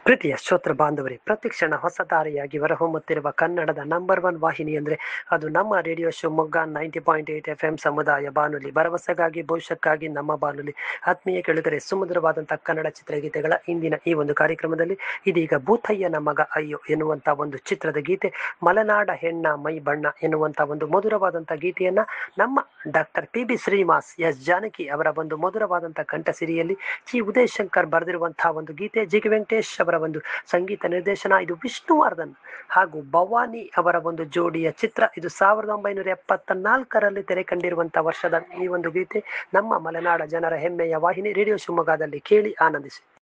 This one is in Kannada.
ಪ್ರೀತಿಯ ಶ್ರೋತೃ ಬಾಂಧವರೇ ಪ್ರತಿಕ್ಷಣ ಹೊಸ ದಾರಿಯಾಗಿ ಹೊರಹೊಮ್ಮುತ್ತಿರುವ ಕನ್ನಡದ ನಂಬರ್ ಒನ್ ವಾಹಿನಿ ಅಂದರೆ ಅದು ನಮ್ಮ radio Shivamogga ninety point eight F M ಸಮುದಾಯ ಬಾನುಲಿ ಭರವಸೆಗಾಗಿ ಭವಿಷ್ಯಕ್ಕಾಗಿ ನಮ್ಮ ಬಾನುಲಿ ಆತ್ಮೀಯ ಕೆಳಗರೆ ಸುಮಧುರವಾದಂತಹ ಕನ್ನಡ ಚಿತ್ರಗೀತೆಗಳ ಇಂದಿನ ಈ ಒಂದು ಕಾರ್ಯಕ್ರಮದಲ್ಲಿ ಇದೀಗ ಭೂತಯ್ಯನ ಮಗ ಅಯ್ಯೋ ಎನ್ನುವಂತ ಒಂದು ಚಿತ್ರದ ಗೀತೆ ಮಲೆನಾಡ ಹೆಣ್ಣ ಮೈ ಬಣ್ಣ ಎನ್ನುವಂತ ಒಂದು ಮಧುರವಾದಂತಹ ಗೀತೆಯನ್ನ ನಮ್ಮ doctor P B Srinivas S Janaki ಅವರ ಒಂದು ಮಧುರವಾದಂತಹ ಕಂಠಸಿರಿಯಲ್ಲಿ ಜಿ ಉದಯ್ ಶಂಕರ್ ಬರೆದಿರುವಂತಹ ಒಂದು ಗೀತೆ ಜಿ ಕೆ ವೆಂಕಟೇಶ್ ಅವರ ಒಂದು ಸಂಗೀತ ನಿರ್ದೇಶನ ಇದು ವಿಷ್ಣುವರ್ಧನ್ ಹಾಗೂ ಭವಾನಿ ಅವರ ಒಂದು ಜೋಡಿಯ ಚಿತ್ರ ಇದು ಸಾವಿರದ ಒಂಬೈನೂರ ಎಪ್ಪತ್ತ ನಾಲ್ಕರಲ್ಲಿ ತೆರೆ ಕಂಡಿರುವಂತಹ ವರ್ಷದ ಈ ಒಂದು ಗೀತೆ ನಮ್ಮ ಮಲೆನಾಡ ಜನರ ಹೆಮ್ಮೆಯ ವಾಹಿನಿ ರೇಡಿಯೋ ಶಿವಮೊಗ್ಗದಲ್ಲಿ ಕೇಳಿ ಆನಂದಿಸಿ